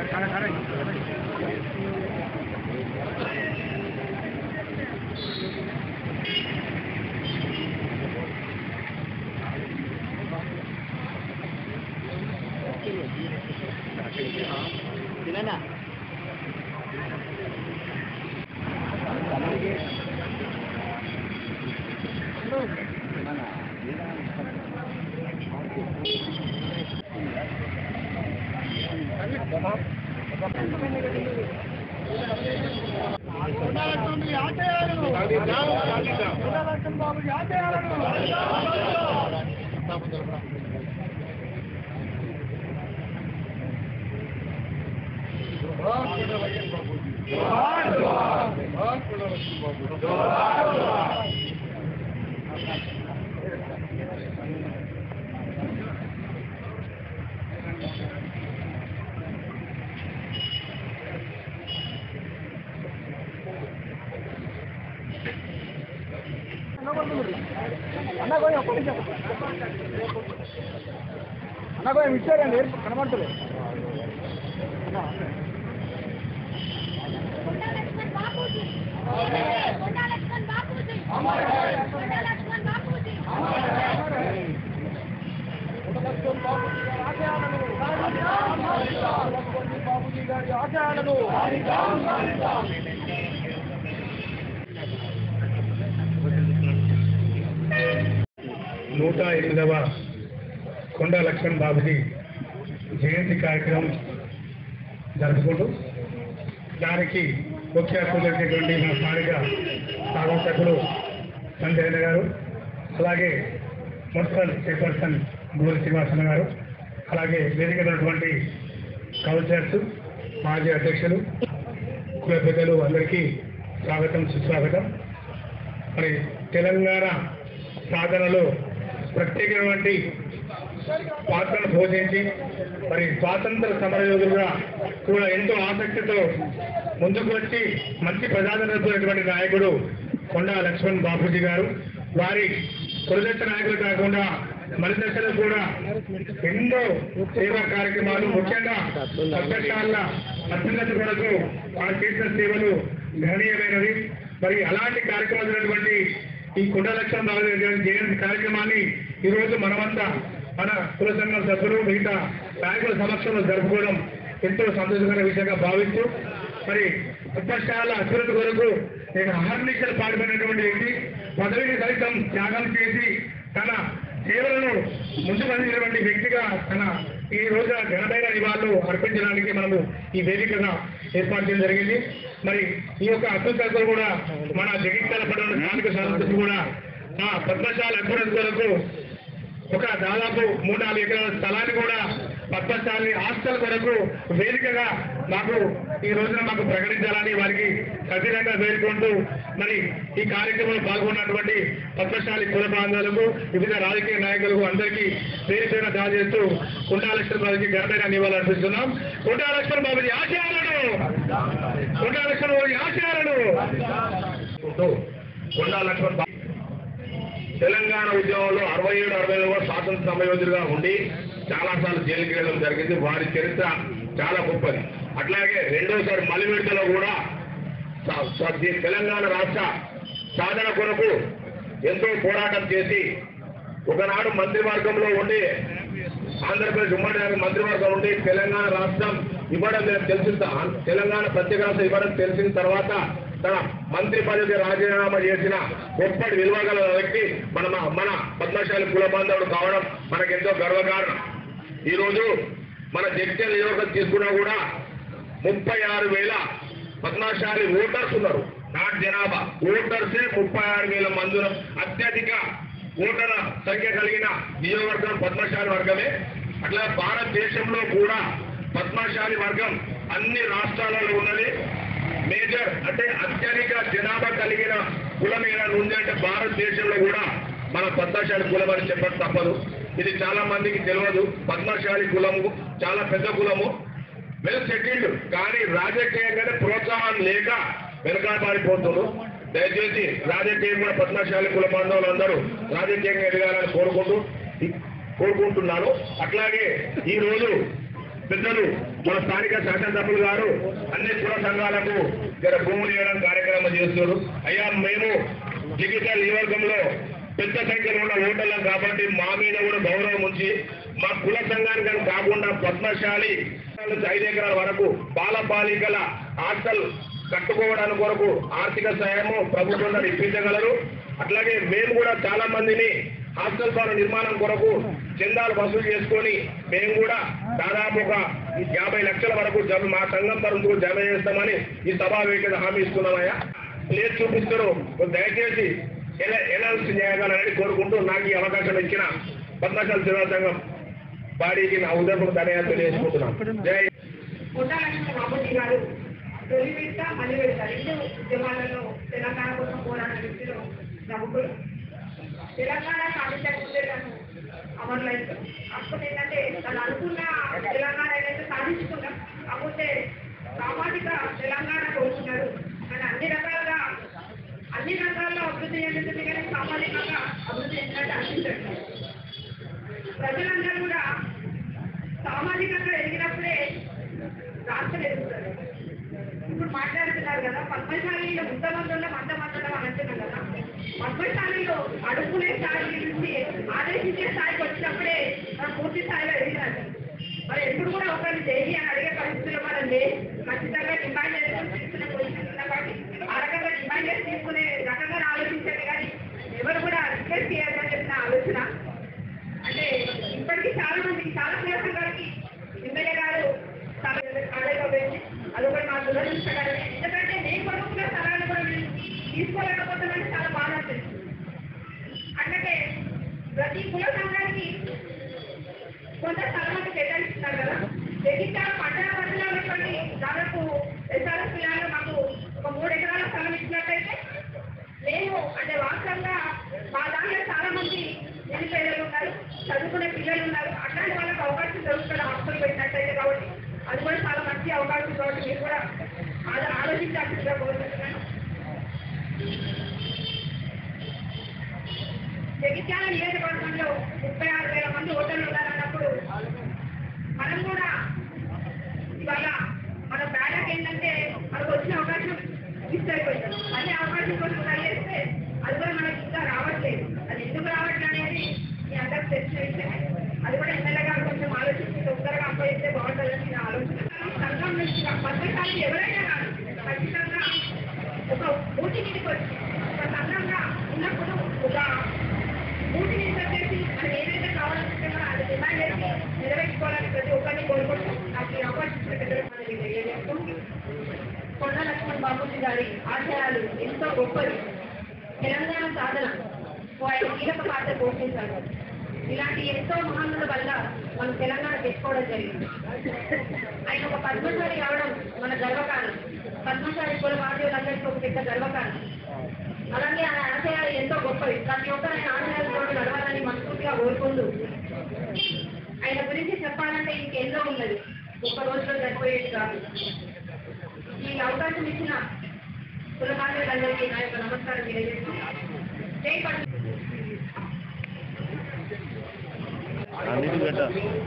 అన్న కొంచెం ఇచ్చారండి కనబడతలేదు लक्ष्मण बापू जी मुंडा लक्ष्मण बापू जी मुंडा लक्ष्मण बापू जी బాబుజీ గారి ఆశయాలను నూట ఎనిమిదవ కొండ లక్ష్మణ్ బాబుజీ జయంతి కార్యక్రమం జరుపుకుంటూ దానికి ముఖ్య అతిథులైనటువంటి మా స్థానిక శాసనసభ్యులు సంజయ్ గారు అలాగే మున్సిపల్ చైర్పర్సన్ గోరి శ్రీనివాసన్ గారు అలాగే వేదిక ఉన్నటువంటి కౌన్సిలర్స్ మాజీ అధ్యక్షులు కుల పెద్దలు అందరికీ స్వాగతం సుస్వాగతం మరి తెలంగాణ సాధనలో ప్రత్యేకమైనటువంటి పాత్రను పోషించి మరి స్వాతంత్ర సమరయోధులుగా కూడా ఎంతో ఆసక్తితో ముందుకు వచ్చి మంచి ప్రజాదరణటువంటి నాయకుడు కొండా లక్ష్మణ్ బాపూజీ గారు వారి తొలిదశ నాయకులు కాకుండా మరి దశలో కూడా ఎన్నో సేవా కార్యక్రమాలు ముఖ్యంగా పథకాల అభ్యున్నతి కొరకు వారు చేసిన సేవలు గణనీయమైనవి మరి అలాంటి కార్యక్రమాలు ఉన్నటువంటి ఈ కొండ లక్ష్మణ్ బాబు జయంతి కార్యక్రమాన్ని ఈ రోజు మనమంతా మన కుల సంఘం సభ్యులు మిగతా నాయకుల సమక్షంలో జరుపుకోవడం ఎంతో సంతోషకర విషయంగా భావిస్తూ మరి ఉపశాల అభివృద్ధి కొరకు నేను అహర్నిశలు పాల్పడినటువంటి వ్యక్తి పదవిని సైతం త్యాగం చేసి తన సేవలను ముందుకు అందించినటువంటి వ్యక్తిగా తన ఈ రోజు ఘనమైన నివాళులు అర్పించడానికి మనము ఈ వేదికగా ఏర్పాటు చేయడం జరిగింది మరి ఈ యొక్క అసలు కూడా మన జగిత్యాల పట్టణ స్థానిక సంస్థలు కూడా ఆ పద్మశాల అభివృద్ధి కొరకు ఒక దాదాపు మూడు నాలుగు ఎకరాల స్థలాన్ని కూడా పద్మశాలి హాస్టల్ కొరకు వేదికగా మాకు ఈ రోజున మాకు ప్రకటించాలని వారికి ఖచ్చితంగా వేడుకుంటూ మరి ఈ కార్యక్రమంలో పాల్గొన్నటువంటి పద్మశాలి కుల బాంధవులకు వివిధ రాజకీయ నాయకులకు అందరికీ పేరు పేరున తెలియజేస్తూ కుండా లక్ష్మణ్ బాబుకి ఘనమైన నివాళులు అర్పిస్తున్నాం కుండా లక్ష్మణ్ బాబుని ఆశయాలను కుండా లక్ష్మణ్ బాబుని ఆశయాలను కొండా లక్ష్మణ్ బాబు తెలంగాణ ఉద్యమంలో అరవై ఏడు అరవై ఏడు స్వాతంత్ర సమయోధులుగా ఉండి చాలాసార్లు జైలుకి వెళ్ళడం జరిగింది వారి చరిత్ర చాలా గొప్పది అట్లాగే రెండోసారి మలివిడతలో కూడా స- స- ఈ తెలంగాణ రాష్ట్ర సాధన కొరకు ఎంతో పోరాటం చేసి ఒకనాడు మంత్రివర్గంలో ఉండి ఆంధ్రప్రదేశ్ ఉమ్మడి మంత్రివర్గం ఉండి తెలంగాణ రాష్ట్రం ఇవ్వడం నేను తెలిసిన త- తెలంగాణ ప్రత్యేక రాష్ట్రం ఇవ్వడం తెలిసిన తర్వాత తన మంత్రి పదవికి రాజీనామా చేసిన గొప్పటి విలువ గల వ్యక్తి మన మన పద్మశాలి కుల బాంధవుడు కావడం మనకెంతో గర్వకారణం ఈరోజు మన జగిత్యాల నియోజకవర్గం తీసుకున్నా కూడా ముప్పై ఆరు వేల పద్మశాలి ఓటర్స్ ఉన్నారు నాట్ జనాభా ఓటర్సే ముప్పై ఆరు వేల మంది ఉన్నారు. అత్యధిక ఓటర్ల సంఖ్య కలిగిన నియోజకవర్గం పద్మశాలి వర్గమే అట్లా భారతదేశంలో కూడా పద్మశాలి వర్గం అన్ని రాష్ట్రాలలో ఉన్నది మేజర్ అంటే అత్యధిక జనాభా కలిగిన కులం ఏదైనా ఉంది అంటే భారతదేశంలో కూడా మన పద్మశాలి కులం అని చెప్పడం తప్పదు ఇది చాలా మందికి తెలియదు పద్మశాలి కులము చాలా పెద్ద కులము వెల్ సెటిల్డ్ కానీ రాజకీయంగానే ప్రోత్సాహం లేక వెనకాడిపోతున్నారు దయచేసి రాజకీయం కూడా పద్మశాలి కుల బాంధవులు అందరూ రాజకీయంగా ఎదగాలని కోరుకుంటూ కోరుకుంటున్నాను అట్లాగే ఈ రోజు పెద్దలు మన స్థానిక శాసనసభ్యులు గారు అన్ని కుల సంఘాలకు ఇక్కడ భూములు ఇవ్వడం కార్యక్రమం చేస్తున్నారు అయ్యా మేము డిజిటల్ నియోజకంలో పెద్ద సంఖ్యలో ఉన్న ఓటర్లం కాబట్టి మా మీద కూడా గౌరవం ఉంచి మా కుల సంఘానికి అని కాకుండా పద్మశాలి నుంచి ఐదు ఎకరాల వరకు బాల బాలికల హాస్టల్ కట్టుకోవడానికి కొరకు ఆర్థిక సాయము ప్రభుత్వం ద్వారా ఇప్పించగలరు అట్లాగే మేము కూడా చాలా మందిని హాస్టల్ భవన నిర్మాణం కొరకు చందాలు వసూలు చేసుకొని మేము కూడా దాదాపు ఒక యాభై లక్షల వరకు జమ మా సంఘం తరఫున జమ చేస్తామని ఈ సభా వేదిక హామీ ఇస్తున్నామయ్యా ప్లేస్ చూపిస్తారు దయచేసి ఎలా ఎలాల్సి చేయగలరని కోరుకుంటూ నాకు ఈ అవకాశం ఇచ్చిన పద్మశాల సేవా సంఘం బాడీకి నా ఉదయపూర్ ధన్యవాదాలు తెలియజేసుకుంటున్నాను జై కొండాలక్ష్మణ బాబుజీ గారు తొలి విడత మళ్ళీ విడత రెండు ఉద్యమాలలో తెలంగాణ కోసం పోరాడిన వ్యక్తులు ప్రముఖులు తెలంగాణ సాధించకపోతే తను అమరులైంది కాకపోతే ఏంటంటే తను అనుకున్న తెలంగాణ ఏదైతే సాధించుకున్నాం కాకపోతే సామాజిక తెలంగాణ కోరుకున్నారు కానీ అన్ని రకాలుగా అన్ని రంగాల్లో అభివృద్ధి చెందుతుంది కానీ సామాజికంగా అభివృద్ధి చెందినట్టు అనిపించట్లేదు ప్రజలందరూ కూడా సామాజికంగా ఎదిగినప్పుడే రాష్ట్రం ఎదుగుతుంది ఇప్పుడు మాట్లాడుతున్నారు కదా పద్మశాలిలో ఇంతమందిలో మందమందడం అని అంటున్నాం కదా పద్మశాలిలో అడుగునే స్థాయి నుంచి ఆదేశించే స్థాయికి వచ్చినప్పుడే మనం పూర్తి స్థాయిలో ఎదిగినట్టు మరి ఎప్పుడు కూడా ఒకరిని చేయి అని అడిగే పరిస్థితుల్లో మనం లేదు ఖచ్చితంగా డిమాండ్ చేసుకుని తీసుకునే పొజిషన్ ఉన్నాం కాబట్టి ఆ రకంగా డిమాండ్ చేసి తీసుకునే రకంగా ఆలోచించండి కానీ ఎవరు కూడా రిక్వెస్ట్ చేయాలని చెప్పిన ఆలోచన అంటే ఇప్పటికీ చాలా మంది చాలా కుల సంఘాలకి ఎమ్మెల్యే గారు కాలేజీలో పెట్టి అదొకటి మా దురదృష్టకరమే ఎందుకంటే నేను కొనుక్కున్న స్థలాన్ని కూడా నేను తీసుకోలేకపోతున్నాను చాలా బాధ అనిపిస్తుంది అట్లాగే ప్రతి కుల సంఘానికి కొంత స్థలానికి కేటాయిస్తున్నారు కదా జగిత్యాల పట్టణ పరిధిలో ఉన్నటువంటి దాదాపు ఎస్ఆర్ఎస్ పిల్లలు మాకు ఒక మూడు ఎకరాల స్థలం ఇచ్చినట్టయితే నేను అంటే వాస్తవంగా మా దాంట్లో చాలా మంది నిరుపేదలు ఉన్నారు చదువుకునే పిల్లలు ఉన్నారు అట్లాంటి వాళ్ళకి అవకాశం దొరుకుతుంది హాస్టల్ పెట్టినట్టయితే కాబట్టి అది కూడా చాలా మంచి అవకాశం కాబట్టి మీరు కూడా ఆలో- ఆలోచించాల్సిందిగా కోరుకుంటున్నాను జగిత్యాల నియోజకవర్గంలో ముప్పై ఆరు వేల మంది ఓటర్లు ఉన్నారన్నప్పుడు మనం కూడా ఇవాళ మన బ్యాలెట్ ఏంటంటే మనకు వచ్చిన అవకాశం మిస్ అయిపోయింది మళ్ళీ అవకాశం కోసం ట్రై చేస్తే అది కూడా మనకి ఇంకా రావట్లేదు అది ఎందుకు రావట్లేదు అనేది మీ అందరికి తెలిసిన విషయమే అది కూడా ఎమ్మెల్యే గారు కొంచెం ఆలోచించి తొందరగా అప్పగిస్తే బాగుంటుందని నా ఆలోచన సంఘం నుంచి పథకాలు ఎవరైనా కానీ ఖచ్చితంగా ఒక ఊటి మీదకి వచ్చి ఒక సంఘంగా ఉన్నప్పుడు ఒక ఊటి మీద వచ్చేసి మనం ఏదైతే కావాలనుకుంటున్నామో అది డిమాండ్ చేసి నెరవేర్చుకోవాలని ప్రతి ఒక్కరిని కోరుకుంటూ నాకు ఈ అవకాశం ఇచ్చిన పెద్దలకు మనకి తెలియజేస్తూ కొండ లక్ష్మణ్ బాబుజీ గారి ఆశయాలు ఎంతో గొప్పవి తెలంగాణ సాధన ఓ ఆయన కీలక పాత్ర పోషించారు ఇలాంటి ఎంతో మహానుల వల్ల మనం తెలంగాణ తెచ్చుకోవడం జరిగింది ఆయన ఒక పద్మశాలి కావడం మన గర్వకారణం పద్మశాలి కుల బాధ్యులందరికీ ఒక పెద్ద గర్వకారణం అలాగే ఆయన ఆశయాలు ఎంతో గొప్పవి ప్రతి ఒక్కరు ఆయన ఆశయాలతో నడవాలని మనస్ఫూర్తిగా కోరుకుంటూ ఆయన గురించి చెప్పాలంటే ఇంకెన్నో ఉన్నది ఒక్క రోజులో సరిపోయేది కాదు ఈ అవకాశం ఇచ్చిన కుల బాధ్యులందరికీ నా యొక్క నమస్కారం తెలియజేస్తూ జై పద్మ అన్నిటి పెట్ట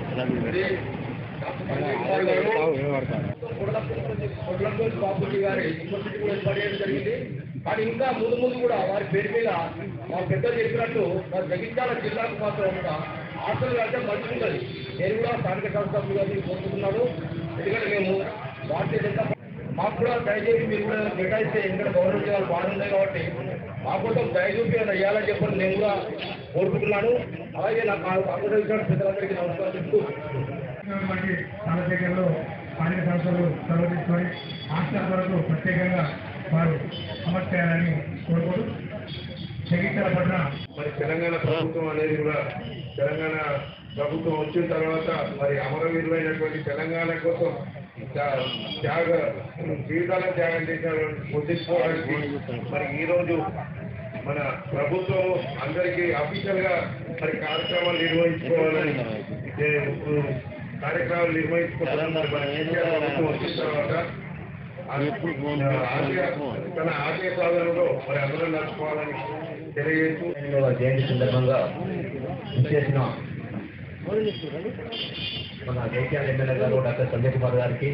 బాబుజీ గారి యూనివర్సిటీ కూడా ఏర్పాటు చేయడం జరిగింది కానీ ఇంకా ముందు ముందు కూడా వారి పేరు మీద మా పెద్దలు చెప్పినట్టు మా జగిత్యాల జిల్లాకు మాత్రం కూడా హాస్టల్ అంటే మంచిగా ఉన్నది నేను కూడా స్థానిక సంస్థలు గారిని కోరుకుంటున్నాను ఎందుకంటే మేము భారతీయ జనతా పార్టీ- మాకు కూడా దయచేసి మీరు కూడా కేటాయిస్తే ఎందుకంటే గవర్నమెంట్ జిల్లాలు బాగున్నాయి కాబట్టి మా కోసం దయచూపి ఏమైనా ఇవ్వాలని చెప్పని నేను కూడా కోరుకుంటున్నాను అలాగే నాకు ఆంధ్రప్రదేశ్ ప్రజలందరికీ నమస్కారం చెప్తూ ఉన్నటువంటి చంద్రశేఖర్లో స్థానిక సంస్థలు చొరవ తీసుకొని హాస్టల్ వరకు ప్రత్యేకంగా వారు అమలు చేయాలని కోరుకుంటూ జగిత్యాల పట్ల మరి తెలంగాణ ప్రభుత్వం అనేది కూడా తెలంగాణ ప్రభుత్వం వచ్చిన తర్వాత మరి అమరవీరులైనటువంటి తెలంగాణ కోసం త్యా- త్యాగ జీవితాలను త్యాగం చేసిన గుర్తించుకోవడానికి మరి ఈ రోజు మన ప్రభుత్వం అందరికీ అఫీషియల్ గా మరి కార్యక్రమాలు నిర్వహించుకోవాలని ఏ, కార్యక్రమాలు నిర్వహించుకోవడం మరి మన కేసీఆర్ ప్రభుత్వం వచ్చిన తర్వాత ఆ- ఆశయ తన ఆశయ సాధనలో మరి అందరం నడుచుకోవాలని తెలియజేస్తూ ఎనిమిదవ జయంతి సందర్భంగా చేసిన మన జైత్యాల ఎమ్మెల్యే గారు డాక్టర్ సంజయ్ కుమార్ గారికి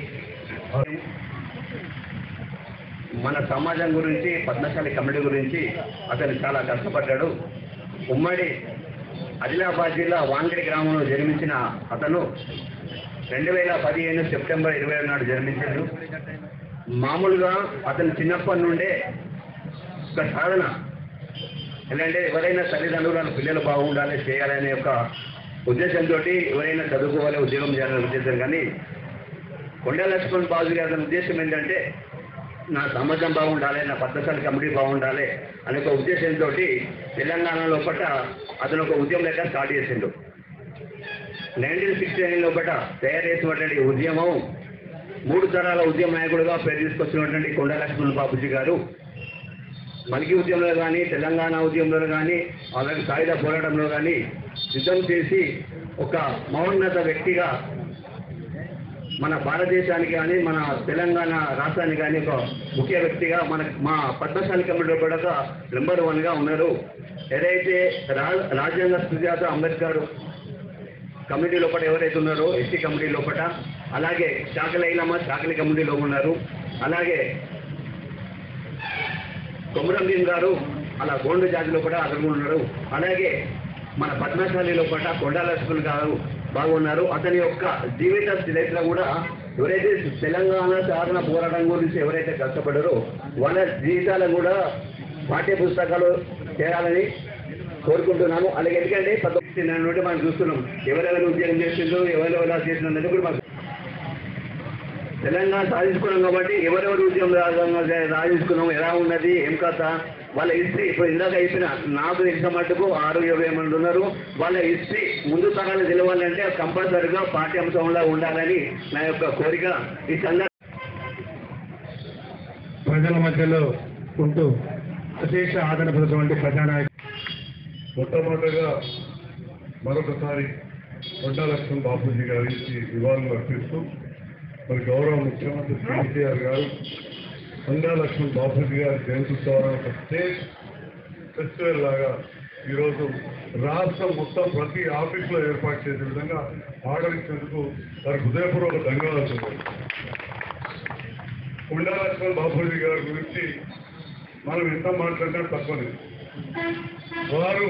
మన సమాజం గురించి పద్మశాలి కమిటీ గురించి అతను చాలా కష్టపడ్డాడు ఉమ్మడి ఆదిలాబాద్ జిల్లా వాంగడి గ్రామంలో జన్మించిన అతను రెండు వేల పదిహేను సెప్టెంబర్ ఇరవై నాడు జన్మించాడు మామూలుగా అతను చిన్నప్పటి నుండే ఒక సాధన ఎందుకంటే ఎవరైనా తల్లిదండ్రులు వాళ్ళ పిల్లలు బాగుండాలి చేయాలనే ఒక ఉద్దేశంతో ఎవరైనా చదువుకోవాలి ఉద్యోగం చేయాలనే ఉద్దేశం కానీ కొండ లక్ష్మణ్ బాబు గారి ఉద్దేశం ఏంటంటే నా సమాజం బాగుండాలి నా పద్ధతి కమిటీ బాగుండాలి అనే ఒక ఉద్దేశంతో తెలంగాణ లోపల అతను ఒక ఉద్యమం లెక్క స్టార్ట్ చేసిండు నైన్టీన్ సిక్స్టీ నైన్ లోపల తయారు చేసినటువంటి ఉద్యమం మూడు తరాల ఉద్యమ నాయకుడుగా పేరు తీసుకొచ్చినటువంటి కొండ లక్ష్మణ్ బాబుజీ గారు మలికి ఉద్యమంలో కానీ తెలంగాణ ఉద్యమంలో కానీ అలాగే సాయుధ పోరాటంలో కానీ యుద్ధం చేసి ఒక మౌన్నత వ్యక్తిగా మన భారతదేశానికి కానీ మన తెలంగాణ రాష్ట్రానికి కానీ ఒక ముఖ్య వ్యక్తిగా మన మా పద్మశాలి కమిటీలో కూడా ఒక నెంబర్ వన్గా ఉన్నారు ఏదైతే రా రాజ్యాంగ సుజాత అంబేద్కర్ కమిటీ లోపల ఎవరైతే ఉన్నారో ఎస్సీ కమిటీ లోపల అలాగే శాఖల ఇలమ్మ శాఖల కమిటీలో ఉన్నారు అలాగే కొమరంభీం గారు అలా గోండు జాతిలో కూడా అతను ఉన్నారు అలాగే మన పద్మశాలిలో కూడా కొండా లక్ష్మణ్ గారు బాగున్నారు అతని యొక్క జీవిత చరిత్ర కూడా ఎవరైతే తెలంగాణ సాధన పోరాటం గురించి ఎవరైతే కష్టపడారో వాళ్ళ జీవితాలను కూడా పాఠ్య పుస్తకాలు చేయాలని కోరుకుంటున్నాను అలాగే ఎందుకంటే పద్దెనిమిది నెలల నుండి మనం చూస్తున్నాం ఎవరెవరు ఉద్యోగం చేసిండ్రు ఎవరెవరు చేసినది కూడా మనకు తెలంగాణ సాధించుకున్నాం కాబట్టి ఎవరెవరు ఉద్యమం రాజ్యాంగం సాధించుకున్నాం ఎలా ఉన్నది ఏం కథ వాళ్ళ హిస్టరీ ఇప్పుడు ఇందాక అయిపోయిన నాకు తెలిసిన మటుకు ఆరు ఇరవై మంది ఉన్నారు వాళ్ళ హిస్టరీ ముందు తరాలు తెలవాలంటే కంపల్సరిగా పాఠ్యాంశంలో ఉండాలని నా యొక్క కోరిక ఈ సందర్భంగా ప్రజల మధ్యలో ఉంటూ అశేష ఆదరణ పొందినటువంటి ప్రజానాయకులు మొట్టమొదటగా మరొకసారి కొండా లక్ష్మణ్ బాపూజీ గారికి నివాళులు అర్పిస్తూ మరి గౌరవ ముఖ్యమంత్రి కేసీఆర్ గారు కొండా లక్ష్మణ్ బాపూజీ గారి జయంతి ఉత్సవాలను ఒక స్టేట్ ఫెస్టివల్ లాగా ఈరోజు రాష్ట్రం మొత్తం ప్రతి ఆఫీసులో ఏర్పాటు చేసే విధంగా ఆర్డర్ ఇచ్చేందుకు వారి హృదయపూర్వక ధన్యవాదాలు తెలిపారు. కొండా లక్ష్మణ్ బాపూజీ గారి గురించి మనం ఎంత మాట్లాడినా తప్పలేదు వారు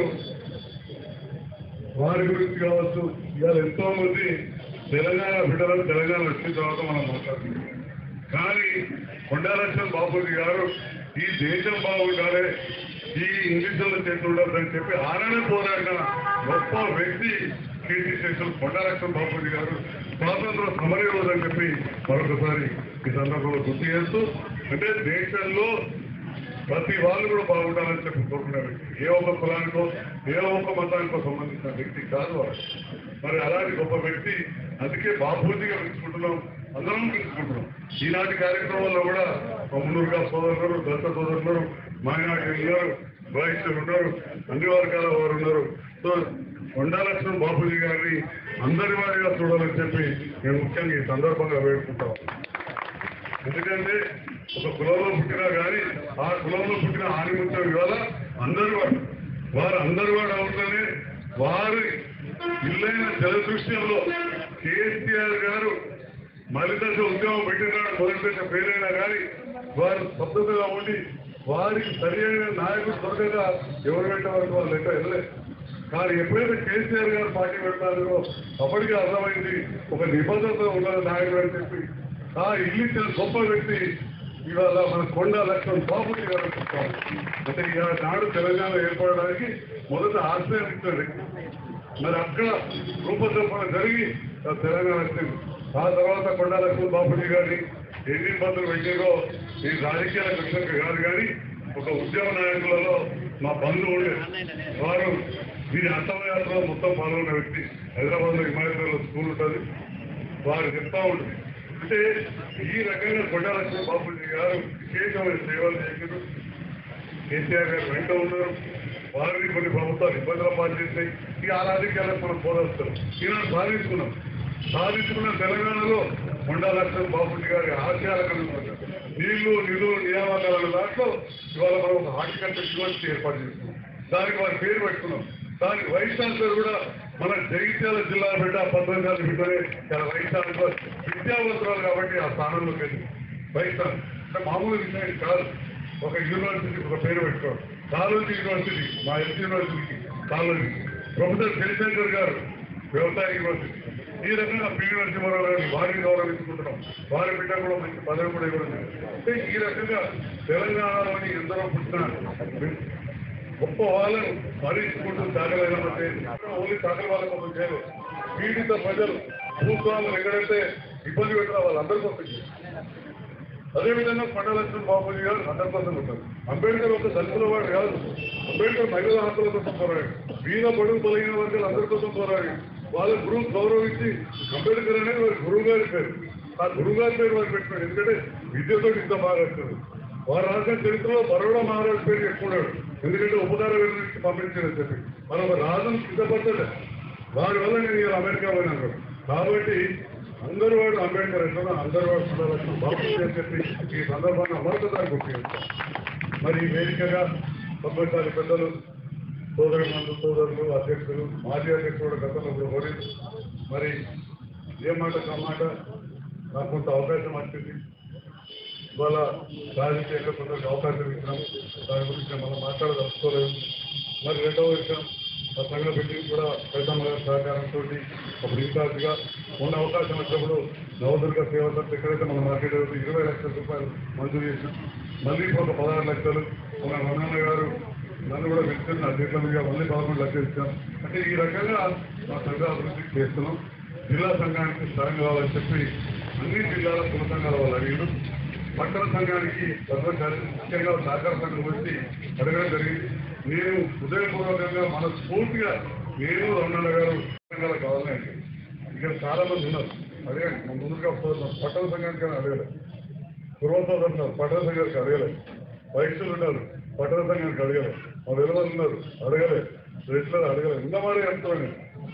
వారి గురించి కావచ్చు ఇవాళ ఎంతో మంది తెలంగాణ బిడ్డలను తెలంగాణ వచ్చిన తర్వాత మనం మాట్లాడుతున్నాం కానీ కొండాలక్ష్మణ్ బాపూజీ గారు ఈ దేశం బాగుండాలి ఈ ఇంగ్లీషుల చేతులు ఉండదని చెప్పి ఆననే పోరాడిన గొప్ప వ్యక్తి కీర్తి శేషులు కొండాలక్ష్మణ్ బాపూజీ గారు స్వాతంత్ర సమరయోధుడు అని చెప్పి మరొకసారి ఈ సందర్భంలో గుర్తు చేస్తూ అంటే దేశంలో ప్రతి వాళ్ళు కూడా బాగుండాలని చెప్పి కోరుకునే వ్యక్తి ఏ ఒక్క కులానికో ఏ ఒక్క మతానికో సంబంధించిన వ్యక్తి కాదు వాడు మరి అలాంటి గొప్ప వ్యక్తి అందుకే బాపూజీగా పిలుచుకుంటున్నాం అందరం పిలుచుకుంటున్నాం ఈనాటి కార్యక్రమంలో కూడా మున్నూరుగా సోదరులు దళిత సోదరులు మైనార్టీ ఉన్నారు వైశ్యులు ఉన్నారు అన్ని వర్గాల వారు ఉన్నారు సో కొండాలక్ష్మణ్ బాపూజీ గారిని అందరి వారిగా చూడాలని చెప్పి మేము ముఖ్యంగా ఈ సందర్భంగా వేడుకుంటాం ఎందుకంటే ఒక కులంలో పుట్టినా కానీ ఆ కులంలో పుట్టిన ఆనిముత్యం ఇవాళ అందరి వాడు వారు అందరి వాడు అవుతూనే వారి ఇల్లైన జలదృశ్యంలో కేసీఆర్ గారు మలిదశ ఉద్యమం పెట్టినాడు మొదటి దశ పేరైనా కానీ వారు శబ్దతగా ఉండి వారికి సరి అయిన నాయకుడు దొరకగా ఎవరు పెట్టే వరకు వాళ్ళు లెక్క వెళ్ళలేదు కానీ ఎప్పుడైతే కేసీఆర్ గారు పార్టీ పెడతారో అప్పటికే అర్థమైంది ఒక నిబంధనతో ఉన్న నాయకుడు అని చెప్పి ఆ ఇల్లు ఇచ్చిన గొప్ప వ్యక్తి ఇవాళ మన కొండ లక్ష్మణ్ బాబుజీ గారు చెప్తాం అంటే ఇవాళ నాడు తెలంగాణ ఏర్పడడానికి మొదట ఆశ్రయం ఇచ్చిన వ్యక్తి మరి అక్కడ రూపకల్పన జరిగి ఆ తెలంగాణ వచ్చింది ఆ తర్వాత కొండా లక్ష్మణ్ బాబుజీ గారిని ఎన్ని ఇబ్బందులు పెట్టారో ఈ రాజకీయాల కృష్ణ గారు కానీ ఒక ఉద్యమ నాయకులలో మా బంధువు ఉండే వారు దీని అంతమయాత్రలో మొత్తం పాల్గొన్న వ్యక్తి హైదరాబాద్ లో హిమాయత్లో స్కూల్ ఉంటుంది వారు చెప్తా ఉంటుంది అంటే ఈ రకంగా కొండా లక్ష్మణ్ బాబుజీ గారు విశేషమైన సేవలు చేశారు కేసీఆర్ గారు వెంట ఉన్నారు వారిని కొన్ని ప్రభుత్వాలు ఇబ్బందులు పాలు చేసినాయి ఈ ఆ రాజకీయాలకు మనం పోదొస్తాం ఈనాడు సాధించుకున్నాం సాధించుకున్న తెలంగాణలో కొండా లక్ష్మణ్ బాబుజీ గారి ఆశయాలకు అనుగుణంగా నీళ్లు నిధులు నియామకాలు అనే దాంట్లో ఇవాళ మనం ఒక హార్టికల్చర్ యూనివర్సిటీ ఏర్పాటు చేసుకున్నాం దానికి వారి పేరు పెట్టుకున్నాం దానికి వైస్ ఛాన్సలర్ కూడా మన జగిత్యాల జిల్లా బిడ్డ పద్మశాలి బిడ్డనే చాలా వైశాఖ విద్యావంతురాలు కాబట్టి ఆ స్థానంలోకి వెళ్ళి వైశాఖ అంటే మామూలు విషయం కాదు ఒక యూనివర్సిటీకి ఒక పేరు పెట్టుకోవాలి కాలేజీ యూనివర్సిటీ మా ఎస్ యూనివర్సిటీకి కాలేజీ ప్రొఫెసర్ జయశంకర్ గారు వ్యవసాయ యూనివర్సిటీ ఈ రకంగా పివి నరసింహారావు గారిని వారిని గౌరవించుకుంటున్నాం వారి బిడ్డ కూడా మంచి పదవి కూడా ఇవ్వడం జరిగింది. అంటే ఈ రకంగా తెలంగాణలోని ఎందరో పుట్టిన గొప్ప వాళ్ళను స్మరించుకుంటూ సాగలేకపోతే ఓన్లీ సాగల వాళ్ళ కోసం చేయలేదు పీడిత ప్రజలు భూస్వాములు ఎక్కడైతే ఇబ్బంది పెట్టినా వాళ్ళందరి కోసం చేయాలి. అదేవిధంగా కొండలక్ష్మణ బాబుజీ గారు అందరి కోసం ఉంటారు అంబేద్కర్ ఒక దళితుల వాడు కాదు అంబేద్కర్ మహిళల హక్కుల కోసం పోరాడు వీణ బడుగు బలైన వర్గాలు అందరి కోసం పోరాడు వాళ్ళ గురువు గౌరవించి అంబేద్కర్ అనేది వారి గురువు గారి పేరు ఆ గురువు గారి పేరు వారు పెట్టుకోండి ఎందుకంటే విద్యతో ఇంత బాగా వస్తుంది వారు రాసిన చరిత్రలో బరోడా మహారాజు పేరు చెప్పుకున్నాడు ఎందుకంటే ఉపకార నుంచి పంపించారని చెప్పి మనం ఒక రాజును సిద్ధపడతాడు వాడి వల్ల నేను ఇలా అమెరికా పోయినాను కాబట్టి అందరూ వాడు అంబేద్కర్ ఎట్లా అందరూ వాడు సుందరలక్ష్మి బాబు అని చెప్పి ఈ సందర్భంగా మరొకసారి గుర్తు చేస్తాను మరి ఈ వేదికగా పద్మశాలి పెద్దలు సోదరి మందు సోదరులు అధ్యక్షులు మాజీ అధ్యక్షుడు గతంలో ఇప్పుడు ఓడింది మరి ఏ మాట కమాట నాకు కొంత అవకాశం వచ్చింది ఇవాళ రాజకీయంగా కొందరికి అవకాశం ఇచ్చినాం దాని గురించి మనం మాట్లాడదలుచుకోలేదు మరి రెండవ విషయం ఆ సంఘ బిల్డింగ్ కూడా పెద్దమ్మ గారి సహకారంతో అప్పుడు ఇన్ఛార్జిగా ఉన్న అవకాశం వచ్చినప్పుడు నవదుర్గ సేవ సంస్థ ఎక్కడైతే మనం మాట్లాడేది ఇరవై లక్షల రూపాయలు మంజూరు చేసాం మళ్ళీ ఇప్పుడు ఒక పదహారు లక్షలు మన రమణ గారు నన్ను కూడా పిలిచి నా చేతుల మీద మళ్ళీ పదకొండు లక్షలు ఇచ్చాం అంటే ఈ రకంగా మా సంఘ అభివృద్ధి చేస్తున్నాం జిల్లా సంఘానికి స్థలం కావాలని చెప్పి అన్ని జిల్లాల కుల సంఘాల వాళ్ళు అడిగారు పట్టణ సంఘానికి సర్వకారి ముఖ్యంగా సహకార సంఘం గురించి అడగడం జరిగింది నేను హృదయపూర్వకంగా మనస్ఫూర్తిగా నేను రమణ గారు సంఘాలు కావాలని అడిగాను. ఇక్కడ చాలా మంది ఉన్నారు అదే మన ముందుగా వస్తున్నారు. పట్టణ సంఘానికి అడగలేదు పూర్వసోదరు ఉన్నారు పట్టణ సంఘానికి అడగలేదు వైశ్యులు ఉన్నారు పట్టణ సంఘానికి అడగలేదు మా వెలువలు ఉన్నారు అడగలేదు రెడ్లు అడగలేదు ఉన్నవాడే చెప్తున్నాను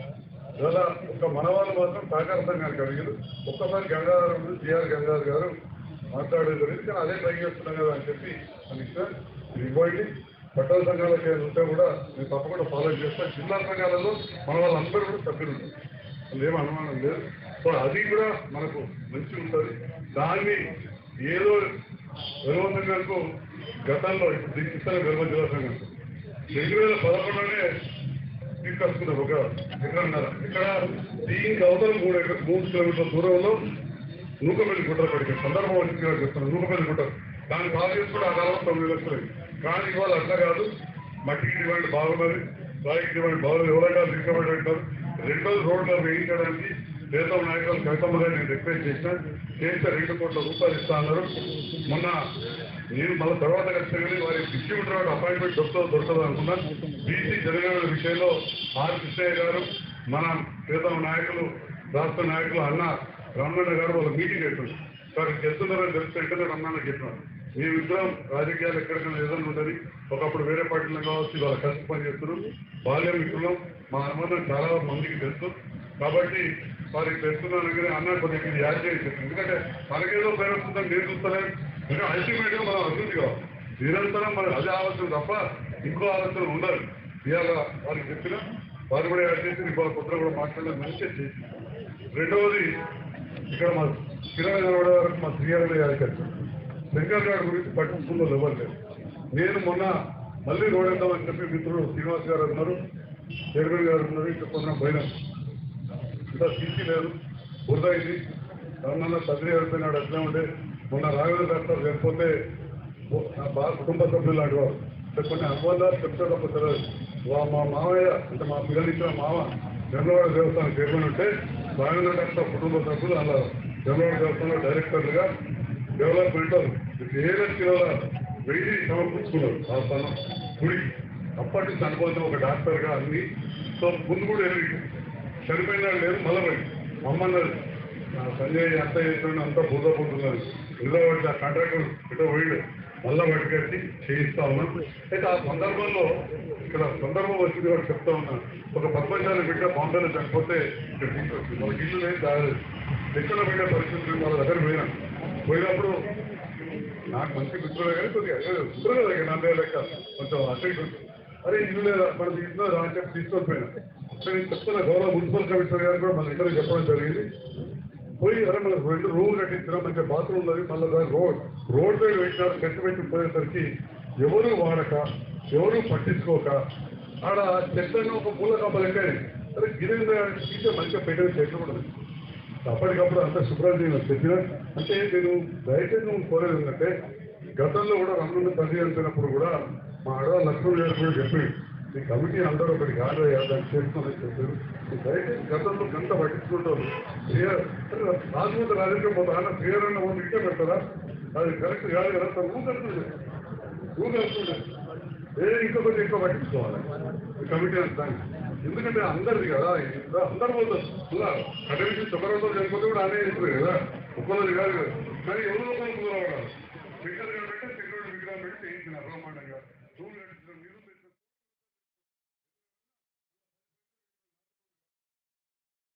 ఇలా ఒక మనవాళ్ళు మాత్రం సహకార సంఘానికి అడిగారు ఒక్కసారి గంగాధర్ ఉంది జిఆర్ గంగాధర్ గారు మాట్లాడేది జరిగింది కానీ అదే ట్రై చేస్తున్నాం కదా అని చెప్పి అని ఇచ్చారు ఇది ఇవ్వండి పట్టణ సంఘాలకి ఏమైనా ఉంటే కూడా నేను తప్పకుండా ఫాలో చేస్తాను జిల్లా సంఘాలలో మన వాళ్ళందరూ కూడా సభ్యులు ఉంటారు అందులో ఏం అనుమానం లేదు సో అది కూడా మనకు మంచి ఉంటుంది దాన్ని ఏదో వెలువ సంఘాలకు గతంలో ఇప్పుడు దీనికి ఇస్తాను వెలువ జిల్లా సంఘం రెండు వేల పదకొండులోనే తీసుకొస్తున్నారు ఒక ఎకరన్నర ఇక్కడ దీనికి అవతల మూడు ఎకర మూడు కిలోమీటర్ల దూరంలో నూకపల్లి గుట్ట పెడితే సందర్భం వచ్చింది కాబట్టి చెప్తాను నూకపల్లి గుట్ట దాని ప్రాజెక్ట్ కూడా ఆ కాలంలో తొమ్మిది లక్షలు అయింది. కానీ ఇవాళ అట్లా కాదు మట్టికి డిమాండ్ బాగున్నది రాయికి డిమాండ్ బాగున్నది ఎవరైనా దిగబడి ఉంటారు రెండో రోడ్లు వేయించడానికి నేతం నాయకులు కవితమ్మ గారు నేను రిక్వెస్ట్ చేసిన చేస్తే రెండు కోట్ల రూపాయలు ఇస్తా అన్నారు మొన్న నేను మళ్ళీ తర్వాత ఖచ్చితంగా వారి డిస్ట్రిబ్యూటర్ అపాయింట్మెంట్ దొరుకుతుందో దొరకదు అనుకున్నాను బీసీ జనగణ విషయంలో ఆర్ కృష్ణయ్య గారు మన నేతం నాయకులు రాష్ట్ర నాయకులు అన్న రమణ గారు వాళ్ళ మీటింగ్ పెట్టారు వారికి చెప్తున్నారని తెలిసి వెంటనే రమణ చెప్పినారు మేమిద్దరం రాజకీయాలు ఎక్కడికైనా ఏదైనా ఉంటుంది ఒకప్పుడు వేరే పార్టీలో కావచ్చు వాళ్ళ కలిసి పని చేస్తున్నారు బాల్య మిత్రులం మా అనుబంధం చాలా మందికి తెలుసు కాబట్టి వారికి తెలుస్తున్నాను కానీ అన్న కొద్దిగా ఇది యాడ్ చేసి చెప్పండి. ఎందుకంటే మనకేదో పేరు వస్తుందని నేను చూస్తలేను ఎందుకంటే అల్టిమేట్ గా మనం అభివృద్ధి కావాలి నిరంతరం మనం అదే ఆలోచన తప్ప ఇంకో ఆలోచన ఉండాలి ఇవాళ వారికి చెప్పిన వారు కూడా యాడ్ చేసి ఇవాళ కొత్తగా కూడా మాట్లాడడం మంచిగా చేసి రెండవది ఇక్కడ మా కిరణ్ గౌడ గారు మా శ్రీహరి గారికి వచ్చారు శంకర్ గారి గురించి పట్టించుకుందో ఎవరు లేదు నేను మొన్న మళ్ళీ రోడేద్దామని చెప్పి మిత్రుడు శ్రీనివాస్ గారు ఉన్నారు చైర్మన్ గారు ఉన్నారు ఇక్కడ కొంచెం పోయినాం ఇంకా సీసీ లేదు బురద ఇది రమణ తండ్రి వెళ్తున్నాడు అట్లా ఉంటే మొన్న రాఘవేంద్ర డాక్టర్ లేకపోతే ఓ- నా బాగా కుటుంబ సభ్యులు లాంటి వారు అంటే కొన్ని అనుబంధాలు చెప్తారు ఒక తెలియదు వా- మా మామయ్య అంటే మా పిల్లలు ఇచ్చిన మామ జనవాడ దేవస్థానం చైర్మన్ ఉంటే రాఘవేంద్ర డాక్టర్ కుటుంబ సభ్యులు అలా జనవాడ దేవస్థానంలో డైరెక్టర్లుగా డెవలప్మెంట్ ఏ లక్షల వెయ్యి సమర్పించుకున్నారు ఆ స్థానం గుడికి అప్పటి నుంచి అనుభవం ఒక డాక్టర్గా అన్ని సో ముందు కూడా ఎదిగి చనిపోయినాడు లేదు మళ్ళీ పోయి అమ్మన్నారు నా సంజయ్ అంత చేస్తున్నాడు అంతా బుర్రపోతున్నారు నిలబడి ఆ కాంట్రాక్టర్ ఇటో పోయిడు మళ్ళా పట్టుకెళ్ళి చేయిస్తా ఉన్నాం అయితే ఆ సందర్భంలో ఇక్కడ సందర్భం వచ్చింది కూడా చెప్తా ఉన్నాను ఒక పద్మశాలి బిడ్డ బాంబేలో చనిపోతే ఇక్కడ తీసుకొచ్చింది వాళ్ళకి ఇల్లు లేదు దాగలేదు ఎక్కడ పోయిన పరిస్థితులు వాళ్ళ దగ్గర పోయినా పోయినప్పుడు నాకు మంచి మిత్రులే కానీ కొద్దిగా మిత్రులు కదా ఇక నన్ను లెక్క కొంచెం అటు ఇటు. అరే ఇల్లు లేదా మనకి ఇల్లు రా అని చెప్పి తీసుకొని పోయినా సరే చెప్తున్న గౌరవ మున్సిపల్ కమిషనర్ గారు కూడా మన ఇద్దరు చెప్పడం జరిగింది పోయి అరే మనకు రెండు రూమ్ కట్టించినా మంచి బాత్రూమ్ ఉన్నది మళ్ళీ దాని రోడ్ రోడ్ సైడ్ పెట్టినారు కట్టి పెట్టి పోయేసరికి ఎవరు వాడక ఎవరు పట్టించుకోక ఆడ చెట్లను ఒక పూల కప్పలు ఎక్కాయి సరే గిరి తీసే మంచిగా పెట్టిన చెట్లు కూడా ఉన్నాయి. అప్పటికప్పుడు అంత శుభ్రం చేయను చెప్పిన అంటే నేను దయచేసి నువ్వు కోరేది ఏంటంటే గతంలో కూడా రెండు పది అంటున్నప్పుడు కూడా మా ఆడవాళ్ళు లక్ష్మణ్ గారు కూడా చెప్పి ఈ కమిటీ అందరూ ఒకటి కాదు దాన్ని చేసుకోమని చెప్పారు ఈ దయచేసి గతంలో గంట పట్టించుకుంటారు రాజమూత రాజకీయ పోతా అన్న క్లియర్ అన్న వాళ్ళు ఇట్టే పెడతారా అది కరెక్ట్ కాదు కదా సార్ ఊ కలుస్తుంది ఊ కలుస్తుంది ఏ ఇంకొకటి ఎక్కువ పట్టించుకోవాలి ఈ కమిటీ అంతా ఎందుకంటే అందరిది కదా ఇది అందరు పోతారు ఇలా కట్టేసి శుభ్రంతో చనిపోతే కూడా అనే చేస్తారు కదా ఒక్కరోజు కాదు కదా కానీ ఎవరు ఒకరు కుదరవాలి విగ్రహం పెట్టి సెక్యూరిటీ విగ్రహం పెట్టి చేయించినారు బ్రహ్మాండంగా రూమ్ నడుస్తున్నారు మీరు